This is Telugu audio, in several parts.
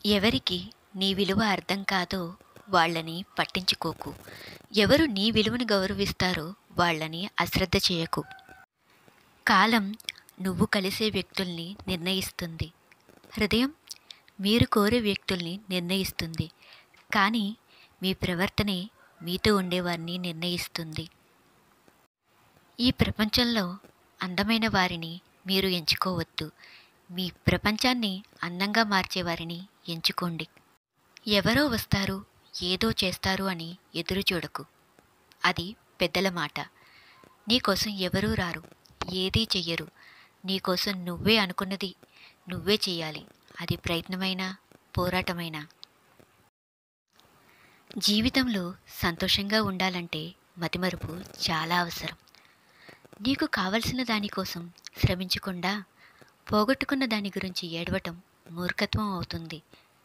ఎవరికి నీ విలువ అర్థం కాదో వాళ్ళని పట్టించుకోకు ఎవరు నీ విలువను గౌరవిస్తారో వాళ్ళని అశ్రద్ధ చేయకు కాలం నువ్వు కలిసే వ్యక్తుల్ని నిర్ణయిస్తుంది హృదయం మీరు కోరే వ్యక్తుల్ని నిర్ణయిస్తుంది కానీ మీ ప్రవర్తనే మీతో ఉండేవారిని నిర్ణయిస్తుంది ఈ ప్రపంచంలో అందమైన వారిని మీరు ఎంచుకోవద్దు మీ ప్రపంచాన్ని అందంగా మార్చేవారిని ఎంచుకోండి ఎవరో వస్తారు ఏదో చేస్తారు అని ఎదురు చూడకు అది పెద్దల మాట నీకోసం ఎవరూ రారు ఏదీ చెయ్యరు నీకోసం నువ్వే అనుకున్నది నువ్వే చేయాలి అది ప్రయత్నమైనా పోరాటమైనా జీవితంలో సంతోషంగా ఉండాలంటే మతిమరుపు చాలా అవసరం నీకు కావలసిన దానికోసం శ్రమించకుండా పోగొట్టుకున్న దాని గురించి ఏడవటం మూర్ఖత్వం అవుతుంది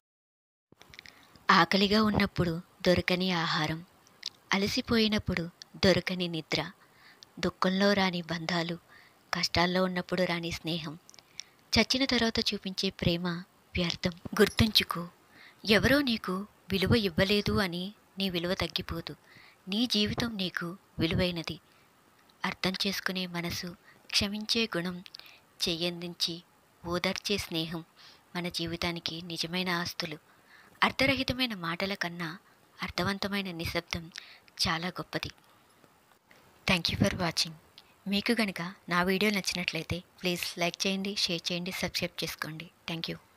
ఆకలిగా ఉన్నప్పుడు దొరకని ఆహారం అలసిపోయినప్పుడు దొరకని నిద్ర దుఃఖంలో రాని బంధాలు కష్టాల్లో ఉన్నప్పుడు రాని స్నేహం చచ్చిన తర్వాత చూపించే ప్రేమ వ్యర్థం గుర్తుంచుకో ఎవరో నీకు విలువ ఇవ్వలేదు అని నీ విలువ తగ్గిపోదు నీ జీవితం నీకు విలువైనది అర్థం చేసుకునే మనసు క్షమించే గుణం చెయ్యందించి ఓదార్చే స్నేహం మన జీవితానికి నిజమైన ఆస్తులు అర్థరహితమైన మాటల కన్నా అర్థవంతమైన నిశ్శబ్దం చాలా గొప్పది థ్యాంక్ యూ ఫర్ వాచింగ్ మీకు కనుక నా వీడియో నచ్చినట్లయితే ప్లీజ్ లైక్ చేయండి షేర్ చేయండి సబ్స్క్రైబ్ చేసుకోండి థ్యాంక్ యూ